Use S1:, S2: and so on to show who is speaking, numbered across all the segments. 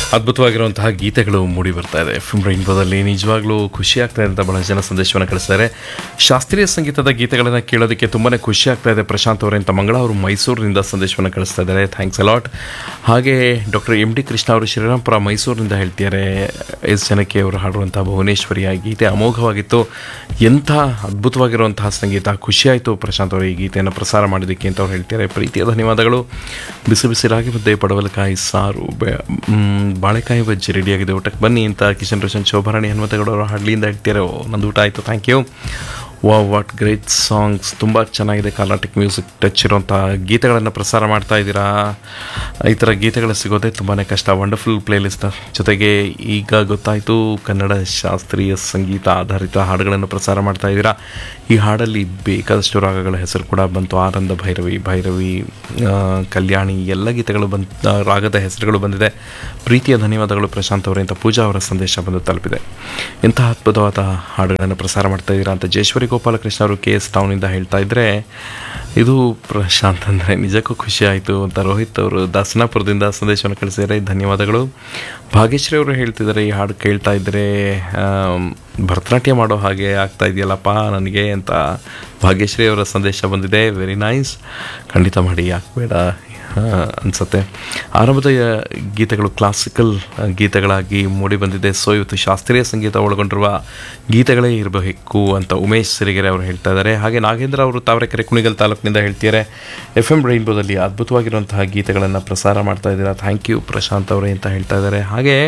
S1: ಅದ್ಭುತವಾಗಿರುವಂತಹ ಗೀತೆಗಳು ಮೂಡಿ ಬರ್ತಾ ಇದೆ ಎಫ್ ಎಂ ರೈನ್ಬೋದಲ್ಲಿ ನಿಜವಾಗ್ಲೂ ಖುಷಿ ಆಗ್ತಾ ಇದೆ ಅಂತ ಬಹಳ ಜನ ಸಂದೇಶವನ್ನು ಕಳಿಸ್ತಾರೆ ಶಾಸ್ತ್ರೀಯ ಸಂಗೀತದ ಗೀತೆಗಳನ್ನು ಕೇಳೋದಕ್ಕೆ ತುಂಬಾ ಖುಷಿ ಆಗ್ತಾ ಇದೆ ಪ್ರಶಾಂತ್ ಅವರೇ ಅಂತ ಮಂಗಳ ಅವರು ಮೈಸೂರಿನಿಂದ ಸಂದೇಶವನ್ನು ಕಳಿಸ್ತಾ ಇದ್ದಾರೆ ಥ್ಯಾಂಕ್ಸ್ ಅಲಾಟ್ ಹಾಗೆ ಡಾಕ್ಟರ್ ಎಂ ಡಿ ಕೃಷ್ಣ ಅವರು ಶ್ರೀರಾಮ್ಪುರ ಮೈಸೂರಿನಿಂದ ಹೇಳ್ತಿದ್ದಾರೆ ಎಸ್ ಜನಕ್ಕೆ ಅವರು ಹಾಡುವಂತಹ ಭುವನೇಶ್ವರಿಯ ಗೀತೆ ಅಮೋಘವಾಗಿತ್ತು ಎಂಥ ಅದ್ಭುತವಾಗಿರುವಂತಹ ಸಂಗೀತ ಖುಷಿಯಾಯಿತು ಪ್ರಶಾಂತ್ ಅವರು ಈ ಗೀತೆಯನ್ನು ಪ್ರಸಾರ ಮಾಡಿದ್ದಕ್ಕೆ ಅಂತ ಅವ್ರು ಹೇಳ್ತಾರೆ ಪ್ರೀತಿಯ ಧನ್ಯವಾದಗಳು ಬಿಸಿ ಬಿಸಿ ರಾಗಿ ಮುದ್ದೆ ಪಡವಲಕಾಯಿ ಸಾರು ಬೆ ಮ್, ಬಾಳೆಕಾಯಿ ಬಜ್ಜಿ ರೆಡಿಯಾಗಿದೆ ಊಟಕ್ಕೆ ಬನ್ನಿ ಅಂತ ಕಿಶನ್ ರೋಷನ್ ಶೋಭಾರಾಣಿ ಹನುಮತಗೌಡ ಅವರು ಹಳ್ಳಿಯಿಂದ ಹೇಳ್ತಾರೆ ಓ ನಂದು ಊಟ ಆಯಿತು thank you wow what great songs ತುಂಬ ಚೆನ್ನಾಗಿದೆ ಕರ್ನಾಟಿಕ್ ಮ್ಯೂಸಿಕ್ ಟಚ್ ಇರುವಂಥ ಗೀತೆಗಳನ್ನು ಪ್ರಸಾರ ಮಾಡ್ತಾ ಇದ್ದೀರಾ ಈ ಥರ ಗೀತೆಗಳು ಸಿಗೋದೇ ತುಂಬಾ ಕಷ್ಟ ವಂಡರ್ಫುಲ್ ಪ್ಲೇಲಿಸ್ಟ್ ಜೊತೆಗೆ ಈಗ ಗೊತ್ತಾಯಿತು ಕನ್ನಡ ಶಾಸ್ತ್ರೀಯ ಸಂಗೀತ ಆಧಾರಿತ ಹಾಡುಗಳನ್ನು ಪ್ರಸಾರ ಮಾಡ್ತಾ ಇದ್ದೀರಾ ಈ ಹಾಡಲ್ಲಿ ಬೇಕಾದಷ್ಟು ರಾಗಗಳ ಹೆಸರು ಕೂಡ ಬಂತು ಆನಂದ ಭೈರವಿ ಭೈರವಿ ಆ, ಕಲ್ಯಾಣಿ ಎಲ್ಲ ಗೀತೆಗಳು ಬಂದ ರಾಗದ ಹೆಸರುಗಳು ಬಂದಿದೆ ಪ್ರೀತಿಯ ಧನ್ಯವಾದಗಳು ಪ್ರಶಾಂತ್ ಅವರೇ ಅಂತ ಪೂಜಾ ಅವರ ಸಂದೇಶ ಬಂದು ತಲುಪಿದೆ ಇಂತಹ ಅದ್ಭುತವಾದ ಹಾಡುಗಳನ್ನು ಪ್ರಸಾರ ಮಾಡ್ತಾ ಇದ್ದೀರಾ ಅಂತ ಜಯೇಶ್ವರಿ ಗೋಪಾಲಕೃಷ್ಣ ಅವರು ಕೆ ಎಸ್ ಟೌನಿಂದ ಹೇಳ್ತಾ ಇದ್ದರೆ ಇದು ಪ್ರಶಾಂತ್ ಅಂದರೆ ನಿಜಕ್ಕೂ ಖುಷಿ ಆಯಿತು ಅಂತ ರೋಹಿತ್ ಅವರು ದಾಸನಾಪುರದಿಂದ ಸಂದೇಶವನ್ನು ಕಳಿಸಿದ್ದಾರೆ ಧನ್ಯವಾದಗಳು ಭಾಗ್ಯಶ್ರೀ ಅವರು ಹೇಳ್ತಿದ್ದಾರೆ ಈ ಹಾಡು ಕೇಳ್ತಾ ಇದ್ದರೆ ಆಮ್, ಭರತನಾಟ್ಯ ಮಾಡೋ ಹಾಗೆ ಆಗ್ತಾ ಇದೆಯಲ್ಲಪ್ಪ ನನಗೆ ಅಂತ ಭಾಗ್ಯಶ್ರೀ ಅವರ ಸಂದೇಶ ಬಂದಿದೆ ವೆರಿ ನೈಸ್ ಖಂಡಿತ ಮಾಡಿ ಯಾಕೆ ಬೇಡ ಅನಿಸುತ್ತೆ ಆರಂಭದ ಗೀತೆಗಳು ಕ್ಲಾಸಿಕಲ್ ಗೀತೆಗಳಾಗಿ ಮೂಡಿ ಬಂದಿದೆ ಸೊ ಇವತ್ತು ಶಾಸ್ತ್ರೀಯ ಸಂಗೀತ ಒಳಗೊಂಡಿರುವ ಗೀತೆಗಳೇ ಇರಬೇಕು ಅಂತ ಉಮೇಶ್ ಸಿರಿಗೆರೆ ಅವರು ಹೇಳ್ತಾ ಇದ್ದಾರೆ ಹಾಗೆ ನಾಗೇಂದ್ರ ಅವರು ತಾವರೆಕೆರೆ ಕುಣಿಗಲ್ ತಾಲೂಕಿನಿಂದ ಹೇಳ್ತಿದ್ದಾರೆ ಎಫ್ ಎಂ ರೈನ್ಬೋದಲ್ಲಿ ಅದ್ಭುತವಾಗಿರುವಂತಹ ಗೀತೆಗಳನ್ನು ಪ್ರಸಾರ ಮಾಡ್ತಾ ಇದ್ದೀರಾ ಥ್ಯಾಂಕ್ ಯು ಪ್ರಶಾಂತ್ ಅವರೇ ಅಂತ ಹೇಳ್ತಾ ಇದ್ದಾರೆ ಹಾಗೆ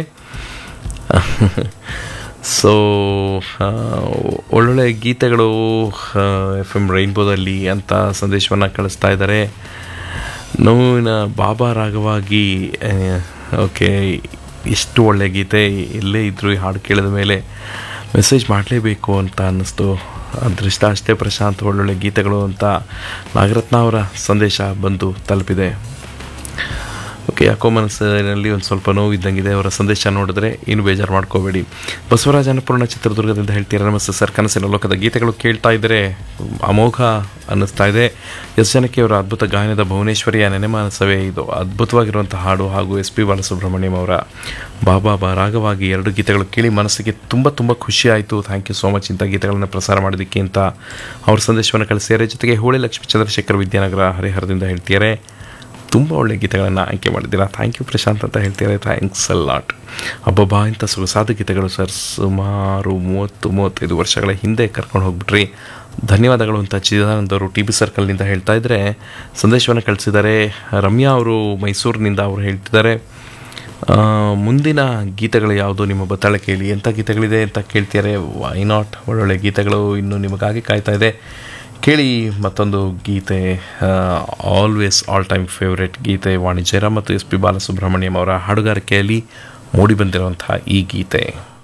S1: ಸೊ ಒಳ್ಳೊಳ್ಳೆ ಗೀತೆಗಳು ಎಫ್ ಎಮ್ ರೈನ್ಬೋದಲ್ಲಿ ಅಂತ ಸಂದೇಶವನ್ನು ಕಳಿಸ್ತಾ ಇದ್ದಾರೆ ನೋವಿನ ಬಾಬಾ ರಾಗವಾಗಿ ಓಕೆ ಎಷ್ಟು ಒಳ್ಳೆ ಗೀತೆ ಎಲ್ಲೇ ಇದ್ದರೂ ಈ ಹಾಡು ಕೇಳಿದ ಮೇಲೆ ಮೆಸೇಜ್ ಮಾಡಲೇಬೇಕು ಅಂತ ಅನ್ನಿಸ್ತು ಅದೃಷ್ಟ ಅಷ್ಟೇ ಪ್ರಶಾಂತ್ ಒಳ್ಳೊಳ್ಳೆ ಗೀತೆಗಳು ಅಂತ ನಾಗರತ್ನ ಅವರ ಸಂದೇಶ ಬಂದು ತಲುಪಿದೆ ಓಕೆ ಯಾಕೋ ಮನಸ್ಸಿನಲ್ಲಿ ಒಂದು ಸ್ವಲ್ಪ ನೋವು ಇದ್ದಂಗಿದೆ ಅವರ ಸಂದೇಶ ನೋಡಿದ್ರೆ ಏನು ಬೇಜಾರು ಮಾಡ್ಕೋಬೇಡಿ ಬಸವರಾಜ ಅನ್ನಪೂರ್ಣ ಚಿತ್ರದುರ್ಗದಿಂದ ಹೇಳ್ತೀರಾ ನಮಸ್ತೆ ಸರ್ ಕನಸಿನ ಲೋಕದ ಗೀತೆಗಳು ಕೇಳ್ತಾ ಇದ್ದರೆ ಅಮೋಘ ಅನ್ನಿಸ್ತಾ ಇದೆ ಎಸ್ ಜನಕ್ಕೆ ಅವರ ಅದ್ಭುತ ಗಾಯನದ ಭುವನೇಶ್ವರಿಯ ನೆನೆಮಾನಸವೇ ಇದು ಅದ್ಭುತವಾಗಿರುವಂಥ ಹಾಡು ಹಾಗೂ ಎಸ್ ಪಿ ಬಾಲಸುಬ್ರಹ್ಮಣ್ಯಂ ಅವರ ಬಾಬಾ ಬಾ ರಾಗವಾಗಿ ಎರಡು ಗೀತೆಗಳು ಕೇಳಿ ಮನಸ್ಸಿಗೆ ತುಂಬ ತುಂಬ ಖುಷಿ ಆಯಿತು ಥ್ಯಾಂಕ್ ಯು ಸೋ ಮಚ್ ಇಂಥ ಗೀತೆಗಳನ್ನು ಪ್ರಸಾರ ಮಾಡೋದಕ್ಕೆ ಅಂತ ಅವ್ರ ಸಂದೇಶವನ್ನು ಕಳಿಸಿದ್ದಾರೆ ಜೊತೆಗೆ ಹೋಳಿ ಲಕ್ಷ್ಮೀ ಚಂದ್ರಶೇಖರ್ ವಿದ್ಯಾನಗರ ಹರಿಹರದಿಂದ ಹೇಳ್ತಿದ್ದಾರೆ ತುಂಬ ಒಳ್ಳೆ ಗೀತೆಗಳನ್ನು ಆಯ್ಕೆ ಮಾಡಿದ್ದೀರಾ ಥ್ಯಾಂಕ್ ಯು ಪ್ರಶಾಂತ್ ಅಂತ ಹೇಳ್ತಾರೆ ಥ್ಯಾಂಕ್ಸ್ ಅ ಲಾಟ್ ಅಬ್ಬಬ್ಬಾ ಇಂಥ ಸೊಗಸಾದ ಗೀತೆಗಳು ಸರ್ ಸುಮಾರು ಮೂವತ್ತು ಮೂವತ್ತೈದು ವರ್ಷಗಳ ಹಿಂದೆ ಕರ್ಕೊಂಡು ಹೋಗ್ಬಿಟ್ರಿ ಧನ್ಯವಾದಗಳು ಅಂತ ಚಿದಾನಂದ್ ಅವರು ಟಿ ಬಿ ಸರ್ಕಲ್ನಿಂದ ಹೇಳ್ತಾ ಇದ್ದರೆ ಸಂದೇಶವನ್ನು ಕಳಿಸಿದ್ದಾರೆ ರಮ್ಯಾ ಅವರು ಮೈಸೂರಿನಿಂದ ಅವರು ಹೇಳ್ತಿದ್ದಾರೆ ಆ, ಮುಂದಿನ ಗೀತೆಗಳು ಯಾವುದು ನಿಮ್ಮ ಬತ್ತಳಿಕೆಯಲ್ಲಿ ಎಂಥ ಗೀತೆಗಳಿದೆ ಅಂತ ಕೇಳ್ತಿದ್ದಾರೆ ವೈ ನಾಟ್ ಒಳ್ಳೊಳ್ಳೆ ಗೀತೆಗಳು ಇನ್ನು ನಿಮಗಾಗಿ ಕಾಯ್ತಾ ಇದೆ ಕೇಳಿ ಮತ್ತೊಂದು ಗೀತೆ ಆಲ್ವೇಸ್ ಆಲ್ ಟೈಮ್ ಫೇವ್ರೆಟ್ ಗೀತೆ ವಾಣಿ ಜಯರಾಮ್ ಮತ್ತು ಎಸ್ ಪಿ ಬಾಲಸುಬ್ರಹ್ಮಣ್ಯಂ ಅವರ ಹಾಡುಗಾರಿಕೆಯಲ್ಲಿ ಮೂಡಿ ಬಂದಿರುವಂತಹ ಈ ಗೀತೆ